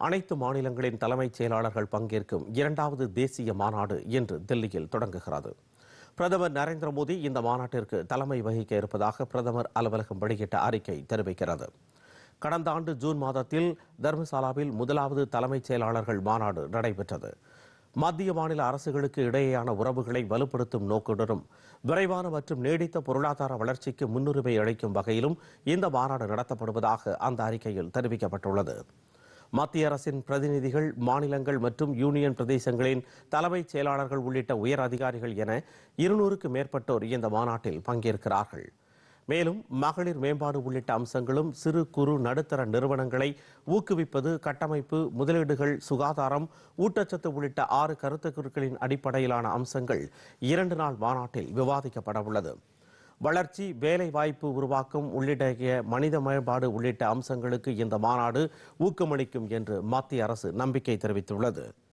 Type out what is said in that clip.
அனைத்து மாநிலங்களின் தலைமைச் செயலாளர்கள் பங்கேற்கும் இரண்டாவது தேசிய மாநாடு இன்று தில்லியில் தொடங்குகிறது பிரதமர் நரேந்திர மோடி இந்த மாநாட்டிற்கு தலைமை வகிக்க இருப்பதாக பிரதமர் அலுவலகம் வெளியிட்ட அறிக்கை தெரிவிக்கிறது கடந்த ஆண்டு ஜூன் மாதத்தில் தர்மசாலாவில் முதலாவது தலைமைச் செயலாளர்கள் மாநாடு நடைபெற்றது மத்திய மாநில அரசுகளுக்கு இடையேயான உறவுகளை வலுப்படுத்தும் நோக்குடனும் விரைவான மற்றும் நீடித்த பொருளாதார வளர்ச்சிக்கு முன்னுரிமை அளிக்கும் வகையிலும் இந்த மாநாடு நடத்தப்படுவதாக அந்த அறிக்கையில் தெரிவிக்கப்பட்டுள்ளது மத்திய அரசின் பிரதிநிதிகள் மாநிலங்கள் மற்றும் யூனியன் பிரதேசங்களின் தலைமைச் செயலாளர்கள் உள்ளிட்ட உயர் அதிகாரிகள் என இருநூறுக்கு மேற்பட்டோர் இந்த மாநாட்டில் பங்கேற்கிறார்கள் மேலும் மகளிர் மேம்பாடு உள்ளிட்ட அம்சங்களும் சிறு குறு நடுத்தர நிறுவனங்களை ஊக்குவிப்பது கட்டமைப்பு முதலீடுகள் சுகாதாரம் ஊட்டச்சத்து உள்ளிட்ட ஆறு கருத்துக்களின் அடிப்படையிலான அம்சங்கள் இரண்டு நாள் மாநாட்டில் விவாதிக்கப்பட உள்ளது வளர்ச்சி வேலை வாய்ப்பு உருவாக்கம் உள்ளிட்ட மனித மேம்பாடு உள்ளிட்ட அம்சங்களுக்கு இந்த மாநாடு ஊக்கமளிக்கும் என்று மத்திய அரசு நம்பிக்கை தெரிவித்துள்ளது